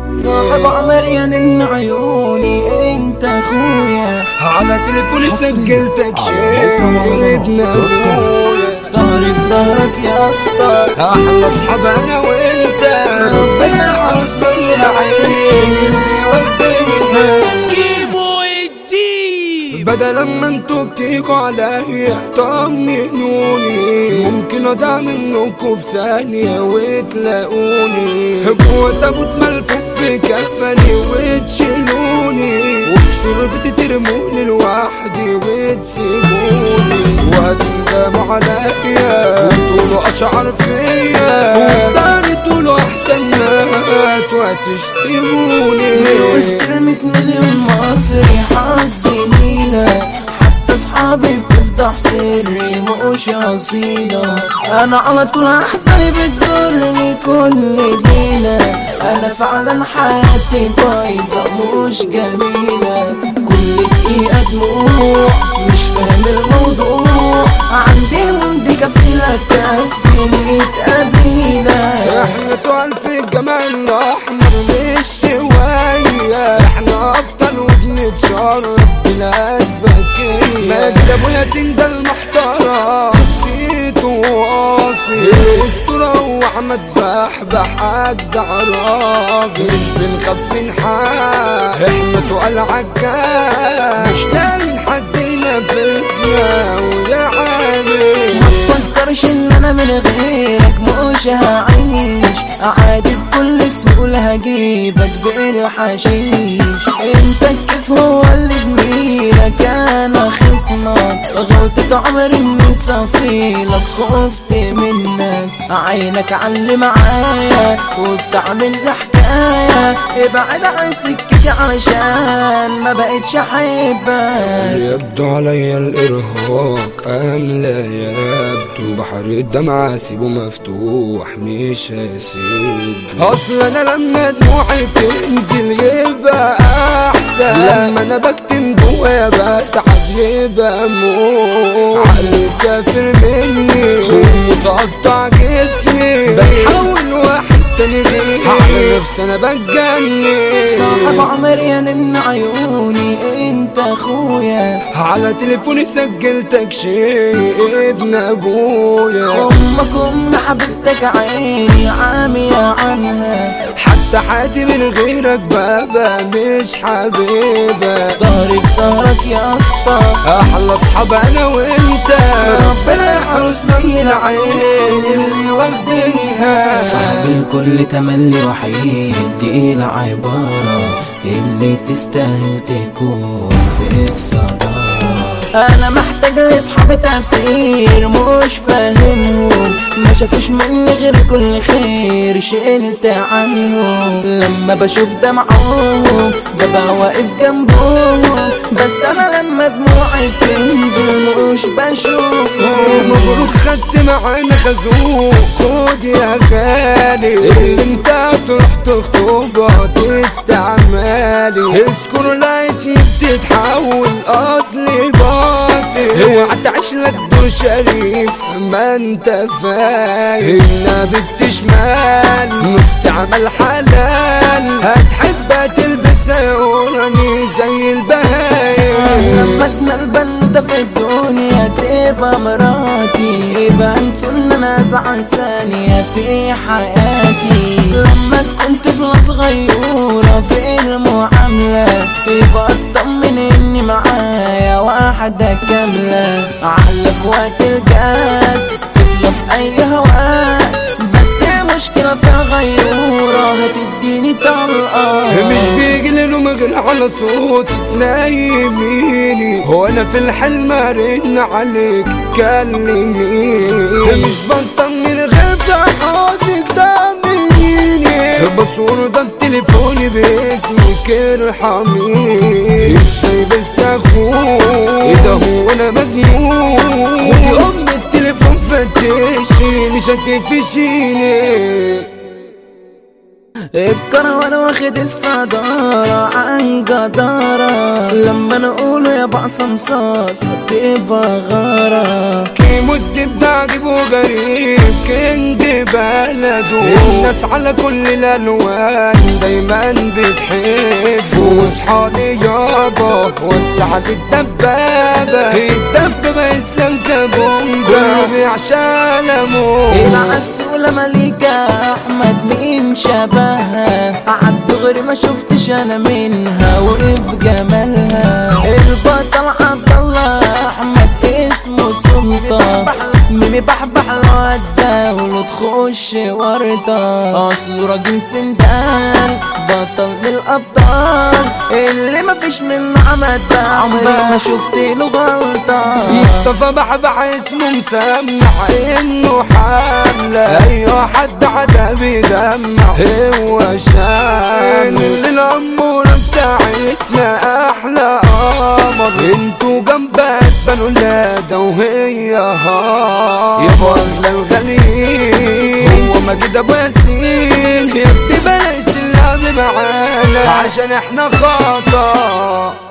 صاحب عمريا ان عيوني انت اخويا على تليفوني سجلتك شيدنا ظهري في ظهرك يا اسطى احلى اصحاب انا وانت ربنا يحرس من العين اللي واخدينها بدل ما انتوا بتيجوا عليا طمنوني ممكن اضيع منكوا في ثانية وتلاقوني جوه تابوت ملفوف في كفني وتشيلوني وفي تربتي ترموني لوحدي وتسيبوني وهتندموا عليا وتقولوا اشعار فيا وتاني تقولوا احسن مات وهتشتموني وسط الميت مليون مصري حاسينينا حتى اصحابي بتفضح سري مش اصيلة انا على طول احزاني بتزورني كل ليلة انا فعلا حياتي بايظة مش جميلة كل دقيقة دموع مش فاهم الموضوع عندي مندي كفيلة تكفي ميت قبيلة احنا طوال في الجمال الاحمر مش شوية احنا ابطال وبنتشرف بالاسبكية مجد ابو ياسين ده المحترم نسيته واصي الاسطورة واحمد بحبح اجدع راجل مش بنخاف من حد احنا تقال عجال مش لاقي حد ينافسنا ويا عامل ما تفكرش ان انا من غيرك مش هعيش عادي بكل سهولة هجيبك بالحشيش انت كيف هو اللي زميلك انا خصمك غلطة عمري اني صفيلك خفت منك عينك علي معايا وبتعمل لي حكاية ابعد عن سكتي علشان ما بقتش احبك يبدو علي الإرهاق أم لا يبدو بحر الدمعة سيبه مفتوح مش هسيب أصل أنا لما دموعي تنزل يبقى أحسن لما أنا بكتم جوايا بتعب يبقى موت عقلي سافر مني ومسقطع جسمي بحاول واحد تاني غيري على نفسي أنا بتجنن صاحب عمري ان عيوني انت اخويا على تليفوني سجلتك شيء ابن ابويا امك ام حبيبتك عيني عامية عنها حتى حياتي من غيرك بابا مش حبيبة ظهري في ظهرك يا اسطى احلى اصحاب انا وانت ربنا يحرسنا من العين اللي واخدينها صاحب الكل تملي وحيد دي العبارة اللي تستاهل تكون في الصدارة انا محتاج لاصحابي تفسير مش فاهمهم ما شافوش مني غير كل خير شلت عنهم لما بشوف دمعهم ببقى واقف جنبهم بس انا لما دموعي بتنزل مش بشوفهم مبروك خدت معانا خازوق خد يا غالي اللي انت تروح تخطبها تستعمالي اذكر لا اسمي بتتحول اصلي باصي اوعى تعيش لك دور شريف ما انت فاهم النبي بتشمال مستعمل حلال هتحبها تلبسها وراني زي البهايم لما اجمل بنوتة في الدنيا تبقى مراتي يبقى انسوا ان انا زعل ثانية في حياتي لما تكون طفلة صغيرة في المعاملة يبقى اطمن اني معايا واحدة كاملة على في وقت الجد طفلة في اي هواء بس مشكلة فيها غيورة هتديني طلقة مش بيجي لهم غير على صوتك نايميني هو انا في الحلم ارن عليك كلميني مش بطمن غير في حضنك تامنيني بصور ده تليفوني باسمك ارحميني ازاي بس اخوك ايه ده هو انا مجنون خدي ام التليفون فتشي مش هتقفشيني الكروان واخد الصدارة عن جدارة لما نقوله يا بقى صمصاص هتبقى غارة كيمو الدب جيب وغريب كينج بلده الناس على كل الالوان دايما بتحب واصحابي يابا وسعك الدبابة الدبابة اسلام كبونجا بيعشى لمون العسولة مليكة أحمد مين شبهها عد غير ما شفتش أنا منها وقف جمالها البطل عبد الله أحمد اسمه سلطة ميمي بحبح لو هتزاول تخش ورطة أصله راجل سندان بطل من الأبطال اللي مفيش منه عمد عمري ما شفت له غلطة مصطفى بحبح اسمه مسمع انه حملة ايوه حد عدا بيدمع هو شام الامورة بتاعتنا احلى قمر انتوا جنبها تبانوا ولادة وهي هار يا بطل الغليل هو مجد ابو ياسين يا ابني بلاش اللعب معانا عشان احنا خطأ